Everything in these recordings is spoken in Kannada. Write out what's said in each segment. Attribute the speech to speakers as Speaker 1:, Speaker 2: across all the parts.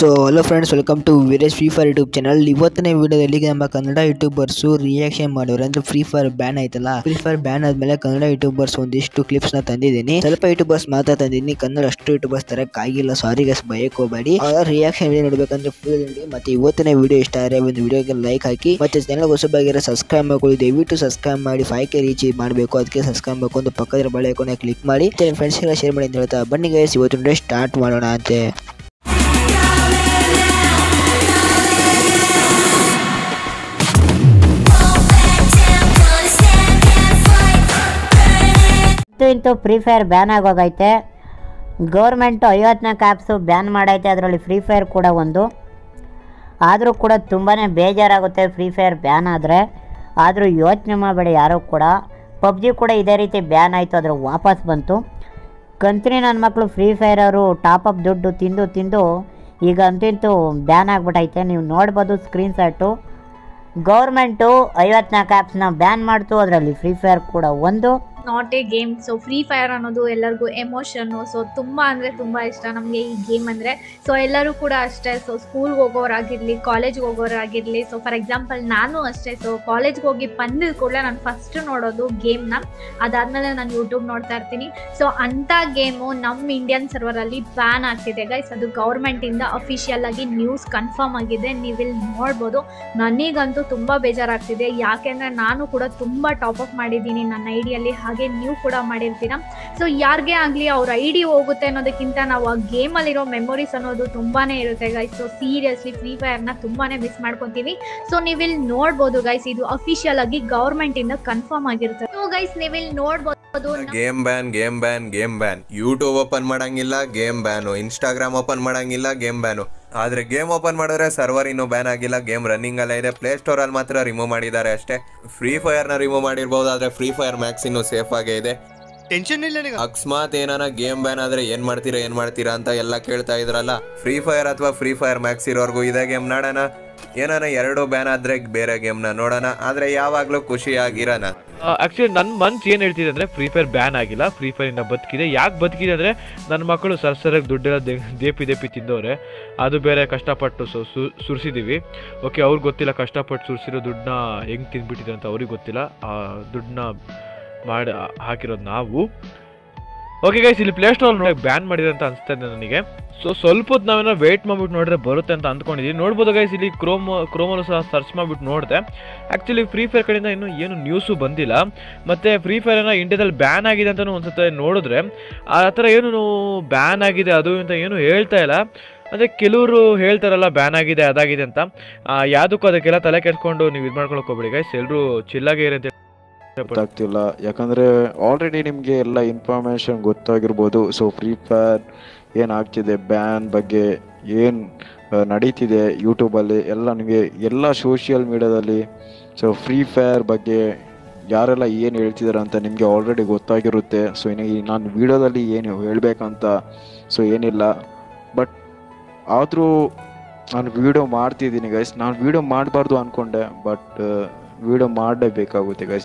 Speaker 1: so hello friends welcome to Veeresh Free Fire YouTube channel ಇವತ್ತಿನ ವಿಡಿಯೋದಲ್ಲಿ ನಮ್ಮ ಕನ್ನಡ ಯೂಟ್ಯೂಬರ್ಸು ರಿಯಾಕ್ಷನ್ ಮಾಡೋರು ಅಂದ್ರೆ ಫ್ರೀ ಫೈರ್ ಬ್ಯಾನ್ ಆಯ್ತಲ್ಲ ಫ್ರೀ ಫೈರ್ ಬ್ಯಾನ್ ಆದ್ಮೇಲೆ ಕನ್ನಡ ಯೂಟ್ಯೂಬರ್ಸ್ ಒಂದಿಷ್ಟು ಕ್ಲಿಪ್ಸ್ ನ ತಂದಿದ್ದೀನಿ ಸ್ವಲ್ಪ ಯೂಟ್ಯೂಬರ್ಸ್ ಮಾತ್ರ ತಂದಿದ್ದೀನಿ ಕನ್ನಡ ಅಷ್ಟು ಯೂಟ್ಯೂಬರ್ಸ್ ತರಕ್ ಆಗಿಲ್ಲ ಸಾರಿ ಗಸ್ ಭಯಕ್ಕೆ ಹೋಗಬೇಡಿ ರಿಯಾಕ್ಷನ್ ವಿಡಿಯೋ ನೋಡ್ಬೇಕಂದ್ರೆ ಫುಲ್ ನೋಡಿ ಮತ್ತೆ ಇವತ್ತಿನ ವಿಡಿಯೋ ಇಷ್ಟ ಆದರೆ ಒಂದು ವಿಡಿಯೋಗೆ ಲೈಕ್ ಹಾಕಿ ಮತ್ತೆ ಚಾನಲ್ ಹೊಸಬಾಗಿರೋ ಸಬ್ಸ್ಕ್ರೈಬ್ ಮಾಡ್ಕೊಳ್ಳಿ ದಯವಿಟ್ಟು ಸಬ್ಸ್ಕ್ರೈಬ್ ಮಾಡಿ ಫೈವ್ ಕೆ ರೀಚ್ ಮಾಡಬೇಕು ಅದಕ್ಕೆ ಸಬ್ಸ್ಕ್ರೈಬ್ ಮಾಡ್ಕೊಂಡು ಪಕ್ಕದ ಬಳೆ ಐಕಾನ್ ಕ್ಲಿಕ್ ಮಾಡಿ ಮತ್ತೆ ನಿಮ್ಮ ಫ್ರೆಂಡ್ಸ್ ಎಲ್ಲ ಶೇರ್ ಮಾಡಿ ಅಂತ ಹೇಳ್ತಾ ಬನ್ನಿ ಗೈಸ್ ಇವತ್ತಿನ ಸ್ಟಾರ್ಟ್ ಮಾಡೋಣ ಅಂತೆ
Speaker 2: ಇಂತೂ ಇಂತೂ ಫ್ರೀ ಫೈರ್ ಬ್ಯಾನ್ ಆಗೋಗೈತೆ ಗೌರ್ಮೆಂಟು ಐವತ್ನಾಲ್ಕು ಆ್ಯಪ್ಸು ಬ್ಯಾನ್ ಮಾಡೈತೆ ಅದರಲ್ಲಿ ಫ್ರೀ ಫೈರ್ ಕೂಡ ಒಂದು ಆದರೂ ಕೂಡ ತುಂಬಾ ಬೇಜಾರಾಗುತ್ತೆ ಫ್ರೀ ಫೈರ್ ಬ್ಯಾನ್ ಆದರೆ ಆದರೂ ಯೋಚನೆ ಮಾಡಬೇಡಿ ಯಾರೂ ಕೂಡ ಪಬ್ಜಿ ಕೂಡ ಇದೇ ರೀತಿ ಬ್ಯಾನ್ ಆಯಿತು ಅದ್ರ ವಾಪಸ್ ಬಂತು ಕಂತ್ರಿ ನನ್ನ ಮಕ್ಕಳು ಫ್ರೀ ಫೈರ್ ಅವರು ಟಾಪ್ ಅಪ್ ದುಡ್ಡು ತಿಂದು ತಿಂದು ಈಗ ಅಂತೂ ಬ್ಯಾನ್ ಆಗಿಬಿಟ್ಟೈತೆ ನೀವು ನೋಡ್ಬೋದು ಸ್ಕ್ರೀನ್ ಶಾಟು ಗೌರ್ಮೆಂಟು ಐವತ್ನಾಲ್ಕು ಆ್ಯಪ್ಸ್ನ ಬ್ಯಾನ್ ಮಾಡ್ತು ಅದರಲ್ಲಿ ಫ್ರೀ ಫೈರ್ ಕೂಡ ಒಂದು
Speaker 3: not a game so free Fire ಅನ್ನೋದು ಎಲ್ಲರಿಗೂ ಎಮೋಷನ್ನು ಸೊ ತುಂಬ ಅಂದರೆ ತುಂಬ ಇಷ್ಟ ನಮಗೆ ಈ ಗೇಮ್ ಅಂದರೆ ಸೊ ಎಲ್ಲರೂ ಕೂಡ ಅಷ್ಟೇ ಸೊ ಸ್ಕೂಲ್ಗೆ ಹೋಗೋರಾಗಿರಲಿ ಕಾಲೇಜ್ಗೆ ಹೋಗೋರಾಗಿರಲಿ ಸೊ ಫಾರ್ ಎಕ್ಸಾಂಪಲ್ ನಾನು ಅಷ್ಟೇ ಸೊ ಕಾಲೇಜ್ಗೆ ಹೋಗಿ ಬಂದಿದ ಕೂಡಲೇ ನಾನು ಫಸ್ಟ್ ನೋಡೋದು ಗೇಮ್ನ ಅದಾದಮೇಲೆ ನಾನು ಯೂಟ್ಯೂಬ್ ನೋಡ್ತಾ ಇರ್ತೀನಿ ಸೊ ಅಂಥ ಗೇಮು ನಮ್ಮ ಇಂಡಿಯನ್ ಸರ್ವರಲ್ಲಿ ಬ್ಯಾನ್ ಆಗ್ತಿದೆ ಗೈಸ್ ಅದು ಗೌರ್ಮೆಂಟಿಂದ ಅಫಿಷಿಯಲ್ ಆಗಿ ನ್ಯೂಸ್ ಕನ್ಫರ್ಮ್ ಆಗಿದೆ ನೀವಿಲ್ಲಿ ನೋಡ್ಬೋದು ನನಗಂತೂ ತುಂಬ ಬೇಜಾರಾಗ್ತಿದೆ ಯಾಕೆಂದರೆ ನಾನು ಕೂಡ ತುಂಬ ಟಾಪ್ ಅಪ್ ಮಾಡಿದ್ದೀನಿ ನನ್ನ ಐಡಿಯಲ್ಲಿ ಹಾಗೆ ನೀವು ಕೂಡ ಮಾಡಿರ್ತೀರ ಸೊ ಯಾರಿಗೇ ಆಗಲಿ ಅವ್ರ ಐ ಡಿ ಹೋಗುತ್ತೆ ಅನ್ನೋದಕ್ಕಿಂತ ನಾವು ಆ ಗೇಮಲ್ಲಿರೋ ಮೆಮೊರೀಸ್ ಅನ್ನೋದು ತುಂಬಾ ಇರುತ್ತೆ ಗೈಸ್ ಸೊ ಸೀರಿಯಸ್ಲಿ ಫ್ರೀ ಫೈರ್ನ ತುಂಬಾ ಮಿಸ್ ಮಾಡ್ಕೊತೀವಿ ಸೊ ನೀವಿಲ್ಲಿ ನೋಡ್ಬೋದು ಗೈಸ್ ಇದು ಅಫಿಷಿಯಲ್ ಆಗಿ ಗೌರ್ಮೆಂಟಿಂದ ಕನ್ಫರ್ಮ್ ಆಗಿರುತ್ತೆ ಸೊ ಗೈಸ್ ನೀವಿಲ್ಲಿ ನೋಡ್ಬೋದು ನಮ್ಮ-
Speaker 4: game ban game ban game ban YouTube open ಮಾಡಂಗಿಲ್ಲ ಗೇಮ್ ಬ್ಯಾನು ಇನ್ಸ್ಟಾಗ್ರಾಮ್ ಓಪನ್ ಮಾಡಂಗಿಲ್ಲ ಗೇಮ್ ಬ್ಯಾನು ಆದ್ರೆ ಗೇಮ್ ಓಪನ್ ಮಾಡಿದ್ರೆ ಸರ್ವರ್ ಇನ್ನೂ ಬ್ಯಾನ್ ಆಗಿಲ್ಲ ಗೇಮ್ ರನ್ನಿಂಗ್ ಅಲ್ಲ ಇದೆ ಪ್ಲೇ ಸ್ಟೋರ್ ಅಲ್ಲಿ ಮಾತ್ರ ರಿಮೂವ್ ಮಾಡಿದ್ದಾರೆ ಅಷ್ಟೇ ಫ್ರೀ ಫೈರ್ ನ ರಿಮೂವ್ ಮಾಡಿರ್ಬೋದು ಆದ್ರೆ ಫ್ರೀ ಫೈರ್ ಮ್ಯಾಕ್ಸ್ ಇನ್ನೂ ಸೇಫ್ ಆಗೇ ಇದೆ
Speaker 5: ಟೆನ್ಷನ್ ಇಲ್ಲ ನಿನಗೆ
Speaker 4: ಅಕಸ್ಮಾತ್ ಏನಾನ ಗೇಮ್ ಬ್ಯಾನ್ ಆದ್ರೆ ಏನ್ ಮಾಡ್ತೀರಾ ಏನ್ ಮಾಡ್ತೀರಾ ಅಂತ ಎಲ್ಲ ಕೇಳ್ತಾ ಇದ್ರಲ್ಲ ಫ್ರೀ ಫೈರ್ ಅಥವಾ ಫ್ರೀ ಫೈರ್ ಮ್ಯಾಕ್ಸ್ ಇರೋರ್ಗು ಇದೇ ಗೇಮ್ ನೋಡೋಣ ಏನಾನ ಎರಡು ಬ್ಯಾನ್ ಆದ್ರೆ ಬೇರೆ ಗೇಮ್ನ ನೋಡೋಣ ಆದ್ರೆ ಯಾವಾಗ್ಲೂ ಖುಷಿಯಾಗಿರೋಣ
Speaker 6: ಆ್ಯಕ್ಚುಲಿ ನನ್ನ ಮನ್ಸು ಏನು ಹೇಳ್ತಿದೆ ಅಂದರೆ ಫ್ರೀ ಫೈರ್ ಬ್ಯಾನ್ ಆಗಿಲ್ಲ ಫ್ರೀ ಫೈರಿಂದ ಬದುಕಿದೆ ಯಾಕೆ ಬದುಕಿದೆ ಅಂದರೆ ನನ್ನ ಮಕ್ಕಳು ಸರ್ಸರಾಗಿ ದುಡ್ಡೆಲ್ಲ ದೇ ದೇಪಿ ದೇಪಿ ತಿಂದವ್ರೆ ಅದು ಬೇರೆ ಕಷ್ಟಪಟ್ಟು ಸು ಸು- ಸುರಿಸಿದ್ದೀವಿ ಓಕೆ ಅವ್ರಿಗೆ ಗೊತ್ತಿಲ್ಲ ಕಷ್ಟಪಟ್ಟು ಸುರಿಸಿರೋ ದುಡ್ಡನ್ನ ಹೆಂಗೆ ತಿಂದ್ಬಿಟ್ಟಿದೆ ಅಂತ ಅವ್ರಿಗೆ ಗೊತ್ತಿಲ್ಲ ಆ ದುಡ್ಡನ್ನ ಮಾಡಿ ಹಾಕಿರೋದು ನಾವು ಓಕೆ ಗೈಸ್ ಇಲ್ಲಿ ಪ್ಲೇ ಸ್ಟೋರ್ ಬ್ಯಾನ್ ಮಾಡಿದೆ ಅಂತ ಅನಿಸ್ತಾ ಇದೆ ನನಗೆ ಸೊ ಸ್ವಲ್ಪ ಹೊತ್ತು ನಾವೇನೋ ವೇಟ್ ಮಾಡ್ಬಿಟ್ಟು ನೋಡಿದ್ರೆ ಬರುತ್ತೆ ಅಂತ ಅಂದ್ಕೊಂಡಿದ್ದೀವಿ ನೋಡ್ಬೋದು ಗೈಸ್ ಇಲ್ಲಿ ಕ್ರೋಮ್ ಕ್ರೋಮಲ್ಲೂ ಸಹ ಸರ್ಚ್ ಮಾಡಿಬಿಟ್ಟು ನೋಡಿದೆ ಆ್ಯಕ್ಚುಲಿ ಫ್ರೀ ಫೈರ್ ಕಡೆಯಿಂದ ಇನ್ನೂ ಏನು ನ್ಯೂಸು ಬಂದಿಲ್ಲ ಮತ್ತು ಫ್ರೀ ಫೈರನ್ನು ಇಂಡಿಯಾದಲ್ಲಿ ಬ್ಯಾನ್ ಆಗಿದೆ ಅಂತಲೂ ಒಂದ್ಸತಿ ನೋಡಿದ್ರೆ ಆ ಥರ ಏನು ಬ್ಯಾನ್ ಆಗಿದೆ ಅದು ಅಂತ ಏನು ಹೇಳ್ತಾ ಇಲ್ಲ ಅಂದರೆ ಕೆಲವರು ಹೇಳ್ತಾರಲ್ಲ ಬ್ಯಾನ್ ಆಗಿದೆ ಅದಾಗಿದೆ ಅಂತ ಆ, ಯಾವುದಕ್ಕೂ ಅದಕ್ಕೆಲ್ಲ ತಲೆ ಕೆಡ್ಸ್ಕೊಂಡು ನೀವು ಇದು ಮಾಡ್ಕೊಳಕ್ಕೆ ಹೋಗ್ಬೇಡಿ ಗೈಸ್ ಎಲ್ಲರೂ ಚಿಲ್ಲಾಗೇ ಇರಿ ಅಂತ
Speaker 7: ಗೊತ್ತಾಗ್ತಿಲ್ಲ ಯಾಕಂದ್ರೆ ಆಲ್ರೆಡಿ ನಿಮಗೆ ಎಲ್ಲ ಇನ್ಫಾರ್ಮೇಶನ್ ಗೊತ್ತಾಗಿರ್ಬೋದು ಸೊ ಫ್ರೀ ಫೈರ್ ಏನಾಗ್ತಿದೆ ಬ್ಯಾನ್ ಬಗ್ಗೆ ಏನು ನಡೀತಿದೆ ಯೂಟ್ಯೂಬಲ್ಲಿ ಎಲ್ಲ ನಿಮಗೆ ಎಲ್ಲ ಸೋಷಿಯಲ್ ಮೀಡಿಯಾದಲ್ಲಿ ಸೊ ಫ್ರೀ ಫೈರ್ ಬಗ್ಗೆ ಯಾರೆಲ್ಲ ಏನು ಹೇಳ್ತಿದ್ದಾರೆ ಅಂತ ನಿಮಗೆ ಆಲ್ರೆಡಿ ಗೊತ್ತಾಗಿರುತ್ತೆ ಸೊ ಇನ್ನು ಈ ನಾನು ವಿಡಿಯೋದಲ್ಲಿ ಏನು ಹೇಳಬೇಕಂತ ಸೊ ಏನಿಲ್ಲ ಬಟ್ ಆದರೂ ನಾನು ವಿಡಿಯೋ ಮಾಡ್ತಿದ್ದೀನಿ ಗೈಸ್ ನಾನು ವಿಡಿಯೋ ಮಾಡಬಾರ್ದು ಅಂದ್ಕೊಂಡೆ ಬಟ್ ವಿಡಿಯೋ ಮಾಡಲೇಬೇಕಾಗುತ್ತೆ ಗೈಸ್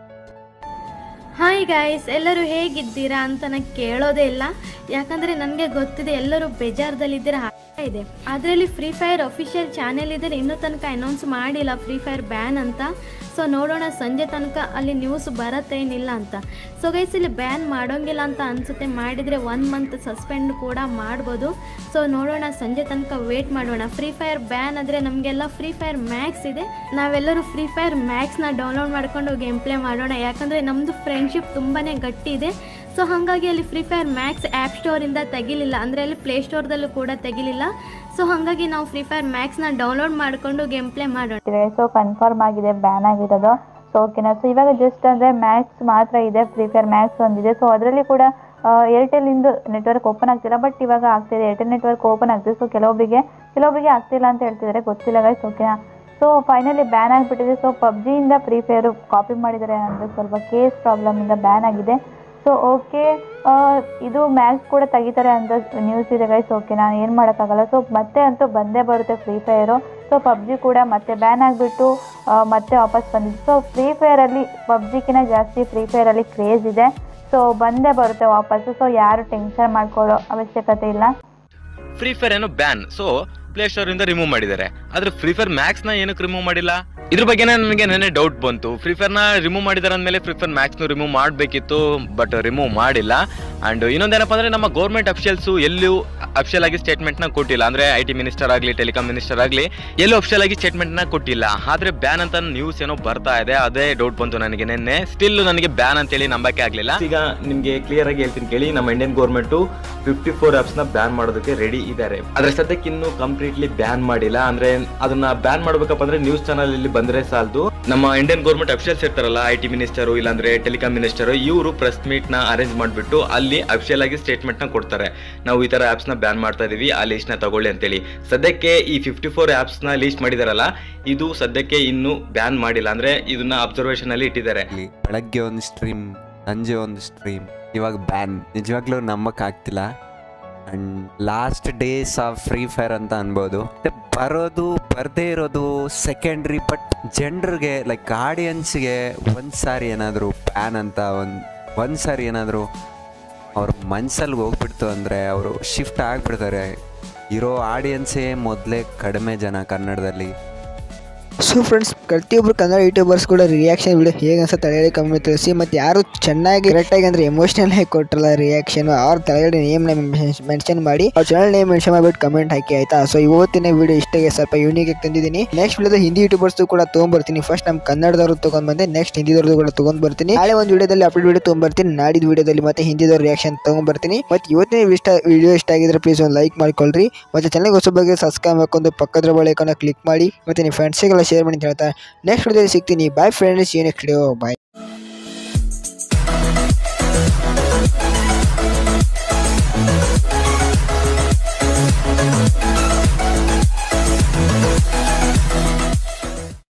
Speaker 8: ಹಾಯ್ ಗಾಯ್ಸ್ ಎಲ್ಲರೂ ಹೇಗಿದ್ದೀರಾ ಅಂತ ನನಗೆ ಕೇಳೋದೇ ಇಲ್ಲ ಯಾಕಂದರೆ ನನಗೆ ಗೊತ್ತಿದೆ ಎಲ್ಲರೂ ಬೇಜಾರದಲ್ಲಿದ್ದೀರಾ ಆಗ್ತಾ ಇದೆ ಅದರಲ್ಲಿ ಫ್ರೀ ಫೈರ್ ಅಫಿಷಿಯಲ್ ಚಾನೆಲ್ ಇದ್ದರೆ ಇನ್ನೂ ತನಕ ಅನೌನ್ಸ್ ಮಾಡಿಲ್ಲ ಫ್ರೀ ಫೈರ್ ಬ್ಯಾನ್ ಅಂತ ಸೊ ನೋಡೋಣ ಸಂಜೆ ತನಕ ಅಲ್ಲಿ ನ್ಯೂಸ್ ಬರತ್ತೇನಿಲ್ಲ ಅಂತ ಸೊ ಗೈಸ್ ಇಲ್ಲಿ ಬ್ಯಾನ್ ಮಾಡೋಂಗಿಲ್ಲ ಅಂತ ಅನಿಸುತ್ತೆ ಮಾಡಿದರೆ ಒನ್ ಮಂತ್ ಸಸ್ಪೆಂಡ್ ಕೂಡ ಮಾಡ್ಬೋದು ಸೊ ನೋಡೋಣ ಸಂಜೆ ತನಕ ವೇಟ್ ಮಾಡೋಣ ಫ್ರೀ ಫೈರ್ ಬ್ಯಾನ್ ಆದರೆ ನಮಗೆಲ್ಲ ಫ್ರೀ ಫೈರ್ ಮ್ಯಾಕ್ಸ್ ಇದೆ ನಾವೆಲ್ಲರೂ ಫ್ರೀ ಫೈರ್ ಮ್ಯಾಕ್ಸ್ನ ಡೌನ್ಲೋಡ್ ಮಾಡ್ಕೊಂಡು ಗೇಮ್ ಪ್ಲೇ ಮಾಡೋಣ ಯಾಕಂದರೆ ನಮ್ಮದು ಫ್ರೆಂಡ್ಶಿಪ್ ತುಂಬಾ ಗಟ್ಟಿ ಇದೆ ಸೊ ಹಾಗಾಗಿ ಅಲ್ಲಿ ಫ್ರೀ ಫೈರ್ ಮ್ಯಾಕ್ಸ್ ಆ್ಯಪ್ ಸ್ಟೋರಿಂದ ತೆಗಿಲಿಲ್ಲ ಅಂದರೆ ಅಲ್ಲಿ ಪ್ಲೇ ಸ್ಟೋರ್ದಲ್ಲೂ ಕೂಡ ತೆಗಿಲಿಲ್ಲ ಸೊ ಹಾಗಾಗಿ ನಾವು ಫ್ರೀ ಫೈರ್ ಮ್ಯಾಕ್ಸ್ನ ಡೌನ್ಲೋಡ್ ಮಾಡಿಕೊಂಡು ಗೇಮ್ ಪ್ಲೇ ಮಾಡೋಣ
Speaker 9: ಇದೆ ಸೊ ಕನ್ಫರ್ಮ್ ಆಗಿದೆ ಬ್ಯಾನ್ ಆಗಿರೋದು ಸೊ ಓಕೆನಾ ಸೊ ಇವಾಗ ಜಸ್ಟ್ ಅಂದರೆ ಮ್ಯಾಕ್ಸ್ ಮಾತ್ರ ಇದೆ ಫ್ರೀ ಫೈರ್ ಮ್ಯಾಕ್ಸ್ ಒಂದಿದೆ ಸೊ ಅದರಲ್ಲಿ ಕೂಡ ಏರ್ಟೆಲಿಂದು ನೆಟ್ವರ್ಕ್ ಓಪನ್ ಆಗ್ತಿಲ್ಲ ಬಟ್ ಇವಾಗ ಆಗ್ತಿದೆ ಏರ್ಟೆಲ್ ನೆಟ್ವರ್ಕ್ ಓಪನ್ ಆಗ್ತಿದೆ ಸೊ ಕೆಲವೊಬ್ಬರಿಗೆ ಕೆಲವೊಬ್ಬರಿಗೆ ಆಗ್ತಿಲ್ಲ ಅಂತ ಹೇಳ್ತಿದ್ದಾರೆ ಗೊತ್ತಿಲ್ಲ ಗೈಸ್ ಓಕೆನಾ ಸೊ ಫೈನಲಿ ಬ್ಯಾನ್ ಆಗಿಬಿಟ್ಟಿದೆ ಸೊ ಪಬ್ಜಿಯಿಂದ ಫ್ರೀ ಫೈರು ಕಾಪಿ ಮಾಡಿದ್ದಾರೆ ಅಂದರೆ ಸ್ವಲ್ಪ ಕೇಸ್ ಪ್ರಾಬ್ಲಮಿಂದ ಬ್ಯಾನ್ ಆಗಿದೆ ಸೊ ಓಕೆ ಇದು ಮ್ಯಾಕ್ಸ್ ಕೂಡ ತೆಗಿತಾರೆ ಅಂತ ನ್ಯೂಸ್ ಇದೆ ಗೈಸ್ ಓಕೆ ನಾನು ಏನು ಮಾಡೋಕ್ಕಾಗಲ್ಲ ಸೊ ಮತ್ತೆ ಅಂತೂ ಬಂದೇ ಬರುತ್ತೆ ಫ್ರೀ ಫೈರು ಸೊ ಪಬ್ಜಿ ಕೂಡ ಮತ್ತೆ ಬ್ಯಾನ್ ಆಗಿಬಿಟ್ಟು ಮತ್ತೆ ವಾಪಸ್ ಬಂದಿದೆ ಸೊ ಫ್ರೀ ಫೈರಲ್ಲಿ ಪಬ್ಜಿಗಿಂತ ಜಾಸ್ತಿ ಫ್ರೀ ಫೈರಲ್ಲಿ ಕ್ರೇಜ್ ಇದೆ ಸೊ ಬಂದೇ ಬರುತ್ತೆ ವಾಪಸ್ಸು ಸೊ ಯಾರು ಟೆನ್ಷನ್ ಮಾಡ್ಕೊಳ್ಳೋ ಅವಶ್ಯಕತೆ ಇಲ್ಲ
Speaker 10: ಫ್ರೀ ಫೈರ್ ಏನೋ ಬ್ಯಾನ್ ಸೊ
Speaker 5: ಪ್ಲೇ ಸ್ಟೋರ್ ಇಂದ ರಿಮೂವ್ ಮಾಡಿದ್ದಾರೆ ಆದ್ರೆ ಫ್ರೀ ಫೈರ್ ಮ್ಯಾಕ್ಸ್ ನ ಏನಕ್ಕೆ ರಿಮೂವ್ ಮಾಡಿಲ್ಲ ಇದ್ರ ಬಗ್ಗೆ ನನಗೆ ನೆನೆ ಡೌಟ್ ಬಂತು ಫ್ರೀ ಫೈರ್ ನ ರಿಮೂವ್ ಮಾಡಿದಾರೆ ಅಂದ್ಮೇಲೆ ಫ್ರೀ ಫೈರ್ ಮ್ಯಾಕ್ಸ್ ನು ರಿಮೂವ್ ಮಾಡಬೇಕಿತ್ತು ಬಟ್ ರಿಮೂವ್ ಮಾಡಿಲ್ಲ ಅಂಡ್ ಇನ್ನೊಂದೇನಪ್ಪ ಅಂದ್ರೆ ನಮ್ಮ ಗೌರ್ಮೆಂಟ್ ಅಫಿಷಿಯಲ್ಸ್ ಎಲ್ಲೂ ಅಫಿಷಿಯಲ್ ಆಗಿ ಸ್ಟೇಟ್ಮೆಂಟ್ ನ ಕೊಟ್ಟಿಲ್ಲ ಅಂದ್ರೆ ಐ ಟಿ ಮಿನಿಸ್ಟರ್ ಆಗಲಿ ಟೆಲಿಕಾಂ ಮಿನಿಸ್ಟರ್ ಆಗಲಿ ಎಲ್ಲೂ ಅಫಿಷಿಯಲ್ ಆಗಿ ಸ್ಟೇಟ್ಮೆಂಟ್ ನ ಕೊಟ್ಟಿಲ್ಲ ಆದ್ರೆ ಬ್ಯಾನ್ ಅಂತ ನ್ಯೂಸ್ ಏನೋ ಬರ್ತಾ ಇದೆ ಅದೇ ಡೌಟ್ ಬಂತು ನನಗೆ ನಿನ್ನೆ ಸ್ಟಿಲ್ ನನಗೆ ಬ್ಯಾನ್ ಅಂತೇಳಿ ನಂಬಕ್ಕೆ ಆಗ್ಲಿಲ್ಲ ಈಗ ನಿಮ್ಗೆ ಕ್ಲಿಯರ್ ಆಗಿ ಹೇಳ್ತೀನಿ ಕೇಳಿ ನಮ್ಮ Indian government fifty four apps ನ ಬ್ಯಾನ್ ಮಾಡೋದಕ್ಕೆ ರೆಡಿ ಇದ್ದಾರೆ ಆದ್ರೆ ಸದ್ಯಕ್ಕೆ ಇನ್ನು ಕಂಪ್ಲೀಟ್ಲಿ ಬ್ಯಾನ್ ಮಾಡಿಲ್ಲ ಅಂದ್ರೆ ಅದನ್ನ ಬ್ಯಾನ್ ಮಾಡ್ಬೇಕಪ್ಪ ಅಂದ್ರೆ ನ್ಯೂಸ್ ಚಾನಲ್ ಇಲ್ಲಿ ಬಂದ್ರೆ ಸಾಲದು ನಮ್ಮ ಇಂಡಿಯನ್ ಗೌರ್ಮೆಂಟ್ ಅಫಿಷಿಯಲ್ಸ್ ಇರ್ತಾರಲ್ಲ ಐ ಟಿ ಮಿನಿಸ್ಟರ್ ಇಲ್ಲಾಂದ್ರೆ ಟೆಲಿಕಾಂ ಮಿನಿಸ್ಟರ್ ಇವರು ಪ್ರೆಸ್ ಮೀಟ್ ನ ಅರೇಂಜ್ ಮಾಡ್ಬಿಟ್ಟು ಅಲ್ಲಿ ಅಫಿಷಿಯಲ್ ಆಗಿ ಸ್ಟೇಟ್ಮೆಂಟ್ ನ ಕೊಡ್ತಾರೆ ನಾವು ಈ ತರ ಆಪ್ಸ್ ನ ಬ್ಯಾನ್ ಮಾಡ್ತಾ ಇದೀವಿ ಆ ಲಿಸ್ಟ್ ನ ತಗೊಳ್ಳಿ ಅಂತೇಳಿ ಸದ್ಯಕ್ಕೆ ಈ ಫಿಫ್ಟಿ ಫೋರ್ ಆಪ್ಸ್ ನ ಲಿಸ್ಟ್ ಮಾಡಿದಾರಲ್ಲ ಇದು ಸದ್ಯಕ್ಕೆ ಇನ್ನು ಬ್ಯಾನ್ ಮಾಡಿಲ್ಲ ಅಂದ್ರೆ ಇದನ್ನ ಅಬ್ಸರ್ವೇಷನ್ ಅಲ್ಲಿ ಇಟ್ಟಿದ್ದಾರೆ
Speaker 10: ಇಲ್ಲಿ ಬೆಳಗ್ಗೆ ಒಂದು ಸ್ಟ್ರೀಮ್ ಸಂಜೆ ಒಂದು ಸ್ಟ್ರೀಮ್ ಇವಾಗ ಬ್ಯಾನ್ ನಿಜವಾಗ್ಲೂ ನಂಬಕ್ಕಾಗ್ತಿಲ್ಲ and last days of free fire ಅಂತ ಅನ್ಬೋದು ಮತ್ತೆ ಬರೋದು ಬರದೇ ಇರೋದು ಸೆಕೆಂಡ್ರಿ ಬಟ್ ಜನರಿಗೆ ಲೈಕ್ ಆಡಿಯನ್ಸ್ಗೆ ಒಂದು ಸಾರಿ ಏನಾದರೂ ಬ್ಯಾನ್ ಅಂತ ಒಂದು ಒಂದು ಸಾರಿ ಏನಾದರೂ ಅವ್ರ ಮನ್ಸಲ್ಲಿ ಹೋಗ್ಬಿಡ್ತು ಅಂದರೆ ಅವರು ಶಿಫ್ಟ್ ಆಗಿಬಿಡ್ತಾರೆ ಇರೋ ಆಡಿಯನ್ಸೇ ಮೊದಲೇ ಕಡಿಮೆ ಜನ ಕನ್ನಡದಲ್ಲಿ
Speaker 1: ಸೊ ಫ್ರೆಂಡ್ಸ್ ಪ್ರತಿಯೊಬ್ಬರು ಕನ್ನಡ ಯೂಟ್ಯೂಬರ್ಸ್ ಕೂಡ ರಿಯಾಕ್ಷನ್ ವಿಡಿಯೋ ಹೇಗೆ ಅನ್ಸುತ್ತೆ ತಲೆಗಡೆ ಕಮ್ಮಿ ತಿಳಿಸಿ ಮತ್ತು ಯಾರು ಚೆನ್ನಾಗಿ ಕರೆಕ್ಟಾಗಿ ಅಂದರೆ ಎಮೋಷನಲ್ ಆಗಿ ಕೊಟ್ಟರಲ್ಲ ರಿಯಾಕ್ಷನ್ ಅವ್ರ ತಲೆಗಡೆ ನೇಮ್ನ ಮೆನ್ಷನ್ ಮಾಡಿ ಅವ್ರ ಚಾನಲ್ ನೇಮ್ ಮೆನ್ಷನ್ ಮಾಡಿಬಿಟ್ಟು ಕಮೆಂಟ್ ಹಾಕಿ ಆಯ್ತಾ ಸೊ ಇವತ್ತಿನ ವಿಡಿಯೋ ಇಷ್ಟಾಗೆ ಸ್ವಲ್ಪ ಯೂನಿಕ್ ಆಗಿ ತಂದಿದ್ದೀನಿ ನೆಕ್ಸ್ಟ್ ವಿಡಿಯೋದ ಹಿಂದಿ ಯೂಟ್ಯೂಬರ್ಸ್ ಕೂಡ ತೊಗೊಂಡ್ಬರ್ತೀನಿ ಫಸ್ಟ್ ನಮ್ಮ ಕನ್ನಡದವ್ರು ತೊಗೊಂಡ್ ಬಂದೆ ನೆಕ್ಸ್ಟ್ ಹಿಂದಿದವ್ರದ್ದು ಕೂಡ ತೊಗೊಂಡ್ ಬರ್ತೀನಿ ನಾಳೆ ಒಂದು ವಿಡಿಯೋದಲ್ಲಿ ಅಪ್ಡೇಟ್ ವಿಡಿಯೋ ತೊಗೊಂಡ್ಬರ್ತೀನಿ ನಾಡಿದ ವಿಡಿಯೋದಲ್ಲಿ ಮತ್ತೆ ಹಿಂದಿದವ್ರ ರಿಯಾಕ್ಷನ್ ತೊಗೊಂಡ್ಬರ್ತೀನಿ ಮತ್ತು ಇವತ್ತಿನ ಇಷ್ಟ ವಿಡಿಯೋ ಇಷ್ಟ ಆಗಿದ್ರೆ ಪ್ಲೀಸ್ ಒಂದು ಲೈಕ್ ಮಾಡ್ಕೊಳ್ರಿ ಮತ್ತು ಚಾನಲ್ಗೆ ಹೊಸ ಬಗ್ಗೆ ಸಬ್ಸ್ಕ್ರೈಬ್ ಮಾಡ್ಕೊಂಡು ಪಕ್ಕದ ಬಳಿಕನ್ನ ಕ್ಲಿಕ್ ಮಾಡಿ ಮತ್ತು ನಿಮ್ಮ ಫ್ರೆಂಡ್ಸಿಗೆಲ್ಲ ಶೇರ್ ಮಾಡಿ ಅಂತ ಹೇಳ್ತಾ ನೆಕ್ಸ್ಟ್ ವಿಡಿಯೋದಲ್ಲಿ ಸಿಗ್ತೀನಿ ಬಾಯ್ ಫ್ರೆಂಡ್ಸ್ ಏನು ನೆಕ್ಸ್ಟ್ ವಿಡಿಯೋ ಬಾಯ್